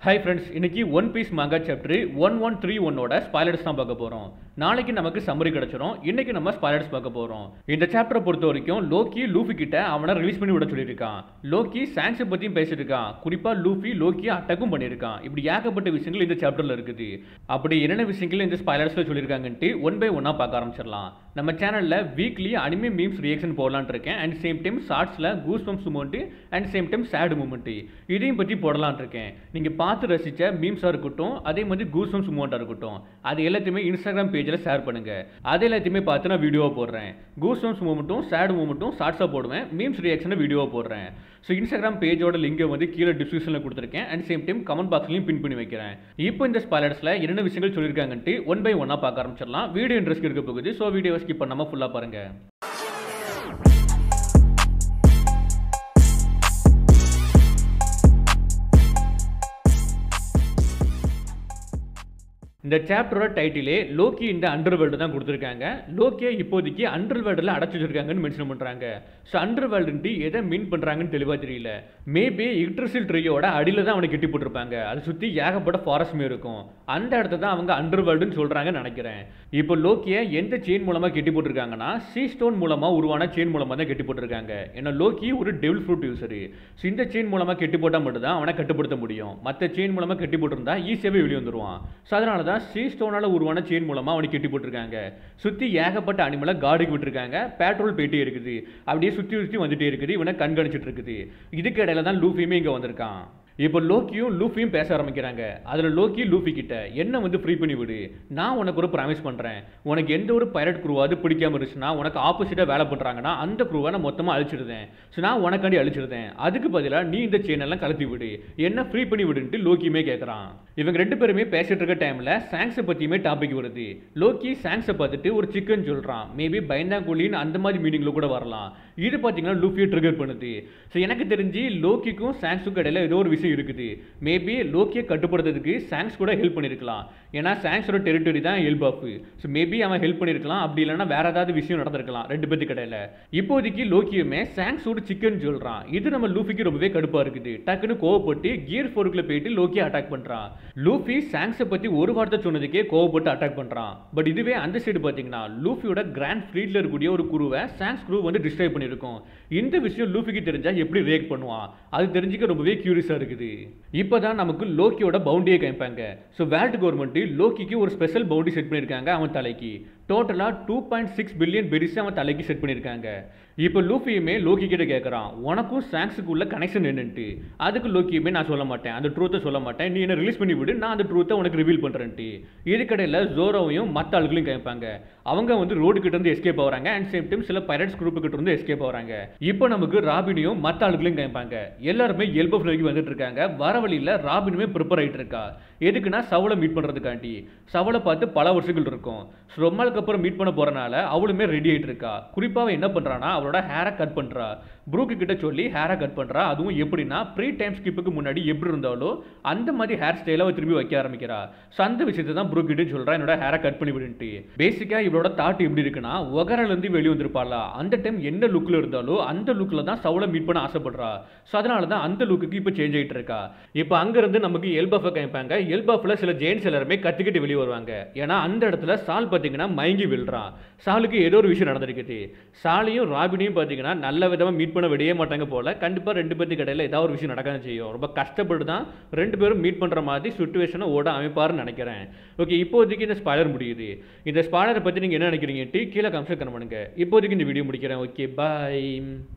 hi friends இன்னைக்கு one piece manga chapter one one three ஒன்னோட spoilers தான் பார்க்க போகிறோம் நாளைக்கு நமக்கு சம்மரி கிடச்சிரும் இன்னைக்கு நம்ம ஸ்பாய்லர்ஸ் பார்க்க போகிறோம் இந்த சாப்டரை பொறுத்த வரைக்கும் லோக்கி லூஃபி கிட்ட அவனை ரிலீஸ் பண்ணி விட சொல்லியிருக்கான் லோக்கி சாங்ஸை பற்றியும் பேசிட்டு இருக்கான் குறிப்பாக லூஃபி லோக்கியை அட்டாக்கும் பண்ணியிருக்கான் இப்படி ஏகப்பட்ட விஷயங்கள் இந்த சாப்டரில் இருக்குது அப்படி என்னென்ன விஷயங்கள் இந்த ஸ்பாய்லர்ஸில் சொல்லியிருக்காங்கன்ட்டு ஒன் பை ஒன்னாக பார்க்க ஆரம்பிச்சிடலாம் நம்ம சேனலில் வீக்லி அனிமே மீம்ஸ் ரியாக்ஷன் போடலான்னு இருக்கேன் அண்ட் சேம் டைம் ஷார்ட்ஸில் goose bumps moment and same time sad moment இதையும் பற்றி போடலான்னு இருக்கேன் நீங்கள் பார்த்து ரசித்த மீம்ஸாக இருக்கட்டும் அதே மாதிரி கூஸ் பம்ப்ஸ் மூமெண்ட்டாக இருக்கட்டும் அது எல்லாத்தையுமே இன்ஸ்டாகிராம் பேஜில் ஷேர் பண்ணுங்கள் அது எல்லாத்தையுமே பார்த்து நான் வீடியோவாக போடுறேன் கூஸ் பம்ப்ஸ் மூமெண்ட்டும் சேடு மூமெண்ட்டும் ஷார்ட்ஸாக போடுவேன் மீம்ஸ் ரியாக்ஷனை வீடியோவாக போடுறேன் ஸோ இன்ஸ்டாகிராம் பேஜோட லிங்கை வந்து கீழே டிஸ்கிரிப்ஷனில் கொடுத்துருக்கேன் அண்ட் சேம் டைம் கமெண்ட் பாக்ஸ்லையும் பின் பண்ணி வைக்கிறேன் இப்போ இந்த ஸ்பாலர்ஸில் என்னென்ன விஷயங்கள் சொல்லியிருக்காங்கன்ட்டு ஒன் பை ஒன்னாக பார்க்க ஆரம்பிச்சிடலாம் வீடியோ இன்ட்ரெஸ்ட் இருக்க போகுது ஸோ வீடியோ ஸ்கிப் பண்ணாமல் ஃபுல்லாக பாருங்கள் இந்த சாப்டரோட டைட்டிலே லோக்கி இந்த அண்டர் வேர்ல்டு தான் கொடுத்துருக்காங்க லோக்கியை இப்போதைக்கு அண்டர் வேர்ல்டில் அடைச்சி வச்சிருக்காங்கன்னு மென்ஷன் பண்ணுறாங்க ஸோ அண்டர் வேர்ல்டுன்ட்டு எதை மீன் பண்ணுறாங்கன்னு தெளிவாக தெரியல மேபி இக்ட்ரசில் ட்ரீயோட அடியில் தான் அவனை கட்டி போட்டிருப்பாங்க அதை சுற்றி ஏகப்பட்ட ஃபாரஸ்ட்மே இருக்கும் அந்த இடத்த தான் அவங்க அண்டர் வேர்ல்டுன்னு சொல்கிறாங்கன்னு நினைக்கிறேன் இப்போ லோக்கியை எந்த செயின் மூலமாக கட்டி போட்டிருக்காங்கன்னா சீ ஸ்டோன் மூலமாக உருவான செயின் மூலமாக தான் கட்டி போட்டிருக்காங்க ஏன்னா லோக்கி ஒரு டெவில் ஃப்ரூட் யூசரு ஸோ இந்த செயின் மூலமாக கட்டி போட்டால் மட்டும் தான் அவனை கட்டுப்படுத்த முடியும் மற்ற செயின் மூலமாக கட்டி போட்டிருந்தா ஈஸியாகவே வெளியே வந்துருவான் ஸோ அதனால தான் சீ ஸ்டோனால் உருவான செயின் மூலமாக அவனை கட்டி போட்டிருக்காங்க சுற்றி ஏகப்பட்ட அனிமலை கார்டுக்கு விட்டுருக்காங்க பேட்ரோல் போயிட்டே இருக்குது அப்படியே சுற்றி சுற்றி வந்துட்டே இருக்குது இவனை கண்காணிச்சிட்டு இருக்குது இதுக்கு இடையில தான் லூஃபியுமே இங்கே வந்திருக்கான் இப்போ லோக்கியும் லூஃபியும் பேச ஆரம்பிக்கிறாங்க அதில் லோக்கி லூஃபி கிட்ட என்ன வந்து ஃப்ரீ பண்ணி விடு நான் உனக்கு ஒரு ப்ராமிஸ் பண்ணுறேன் உனக்கு எந்த ஒரு பைரட் குரூவாவது பிடிக்காம இருந்துச்சுன்னா உனக்கு ஆப்போசிட்டாக வேலை பண்ணுறாங்கன்னா அந்த குரூவை நான் மொத்தமாக அழிச்சிடுதேன் ஸோ நான் உனக்காண்டி அழிச்சிருந்தேன் அதுக்கு பதிலாக நீ இந்த சேனல்லாம் கலத்தி விடு என்ன ஃப்ரீ பண்ணி விடுன்ட்டு லோக்கியுமே கேட்குறான் இவங்க ரெண்டு பேருமே பேசிட்டு இருக்க டைமில் சாங்ஸை பற்றியுமே டாபிக் வருது லோக்கி சாங்ஸை பார்த்துட்டு ஒரு சிக்கன் சொல்கிறான் மேபி பயந்தாங்குழின்னு அந்த மாதிரி மீனிங்கில் கூட வரலாம் இது பார்த்தீங்கன்னா லூஃபியை ட்ரிகர் பண்ணுது ஸோ எனக்கு தெரிஞ்சு லோக்கிக்கும் சாங்ஸுக்கும் இடையில ஏதோ ஒரு விஷயம் இருக்குது மேபி லோக்கியை கட்டுப்படுத்துறதுக்கு சாங்ஸ் கூட ஹெல்ப் பண்ணியிருக்கலாம் ஏன்னா சாங்ஸோட டெரிட்டரி தான் ஹெல்ப் ஆஃப் ஸோ மேபி அவன் ஹெல்ப் பண்ணியிருக்கலாம் அப்படி இல்லைன்னா வேற ஏதாவது விஷயம் நடந்திருக்கலாம் ரெண்டு பேத்துக்கு இடையில இப்போதைக்கு லோக்கியுமே சாங்ஸோட சிக்கன் சொல்கிறான் இது நம்ம லூஃபிக்கு ரொம்பவே கடுப்பாக இருக்குது டக்குன்னு கோவப்பட்டு கியர் ஃபோருக்குள்ள போயிட்டு லோக்கியை அட்டாக் பண்ணுறான் லூஃபி சாங்ஸை பற்றி ஒரு வார்த்தை சொன்னதுக்கே கோவப்பட்டு அட்டாக் பண்ணுறான் பட் இதுவே அந்த சைடு பார்த்தீங்கன்னா லூஃபியோட கிராண்ட் ஃப்ளீட்ல இருக்கக்கூடிய ஒரு குருவை சாங்ஸ் குரூ வந்து டிஸ்ட்ரைப் பண்ணியிருக்கும் இந்த விஷயம் லூஃபிக்கு தெரிஞ்சா எப்படி ரியாக்ட் பண்ணுவான் அது தெரிஞ்சுக்க ரொம்பவே கியூரியஸாக இருக்குது இப்போ தான் நமக்கு லோக்கியோட பவுண்டியை காமிப்பாங்க ஸோ வேர்ல்டு கவர்மெண்ட் லோக்கிக்கு ஒரு ஸ்பெஷல் பவுண்டி செட் பண்ணியிருக்காங்க அவன் தலைக்கு டோட்டலாக two point six billion berries அவன் தலைக்கு செட் பண்ணியிருக்காங்க இப்போ லூஃபியுமே லோக்கி கிட்ட கேட்குறான் உனக்கும் சாங்ஸுக்கு உள்ள கனெக்ஷன் என்னன்ட்டு அதுக்கு லோக்கியுமே நான் சொல்ல மாட்டேன் அந்த ட்ரூத்தை சொல்ல மாட்டேன் நீ என்ன ரிலீஸ் பண்ணி விடு நான் அந்த ட்ரூத்தை உனக்கு ரிவீல் பண்ணுறேன்ட்டு இதுக்கடையில் ஜோரோவையும் மற்ற ஆளுகளையும் கேட்பாங்க அவங்க வந்து ரோடு கிட்ட இருந்து எஸ்கேப் ஆகிறாங்க அண்ட் சேம் டைம் சில பைரட்ஸ் குரூப் கிட்ட இருந்து எஸ்கேப் ஆகிறாங்க இப்போ நமக்கு ராபினியும் மற்ற ஆளுகளையும் கேட்பாங்க எல்லாருமே எல்போ ஃப்ளோக்கு வந்துட்டு இருக்காங்க வர வழியில் ராபினுமே ப்ரிப்பேர் ஆகிட்டு இருக்கா எதுக்குன்னா சவலை மீட் பண்ணுறதுக்காண்டி சவலை பார்த்து பல வருஷங்கள் இருக்கும் ஸோ ரொம்ப நாளுக்கு அப்புறம் மீட் பண்ண போகிறனால அவளுமே ரெடி ஆகிட்டு இருக்கா குறிப்பாக என்ன பண்ணுறான்னா அவளோட ஹேரை கட் பண்ணுறா ப்ரூக்கு கிட்ட சொல்லி ஹேரை கட் பண்ணுறா அதுவும் எப்படின்னா ப்ரீ டைம் ஸ்கிப்புக்கு முன்னாடி எப்படி இருந்தாலோ அந்த மாதிரி ஹேர் ஸ்டைலாக திரும்பி வைக்க ஆரம்பிக்கிறா ஸோ அந்த விஷயத்தை தான் ப்ரூக் கிட்ட சொல்கிறா என்னோட ஹேரை கட் பண்ணி விடுன்ட்டு பேசிக்காக இவளோட தாட் எப்படி இருக்குன்னா ஒகரிலேருந்து வெளியே வந்திருப்பாளா அந்த டைம் என்ன லுக்கில் இருந்தாலோ அந்த லுக்கில் தான் சவுளை மீட் பண்ண ஆசைப்படுறா ஸோ அதனால தான் அந்த லுக்குக்கு இப்போ சேஞ்ச் ஆகிட்டு இருக்கா இப்போ அங்கேருந்து நமக்கு எல்பஃபை காமிப்பாங்க எல்பஃபில் சில ஜெயின்ஸ் எல்லாருமே கற்றுக்கிட்டு வெளியே வருவாங்க ஏன்னா அந்த இடத்துல சால் பார்த்தீங்கன்னா மயங்கி விழுறான் சாலுக்கு ஏதோ ஒரு விஷயம் நடந்திருக்குது சாலையும் ராபினியும் பார்த்தீங்கன்னா நல்ல விதமாக மீட் பண்ண விடவே மாட்டாங்க போல கண்டிப்பாக ரெண்டு பேருக்கு இடையில ஏதாவது ஒரு விஷயம் நடக்க செய்யும் ரொம்ப கஷ்டப்பட்டு தான் ரெண்டு பேரும் மீட் பண்ணுற மாதிரி சுச்சுவேஷனை ஓட அமைப்பாருன்னு நினைக்கிறேன் ஓகே இப்போதைக்கு இந்த ஸ்பாய்லர் முடியுது இந்த ஸ்பாய்லரை பற்றி நீங்கள் என்ன நினைக்கிறீங்க டீ கீழே கம்சன் பண்ணுங்க இப்போதைக்கு இந்த வீடியோ முடிக்கிறேன் ஓகே பாய்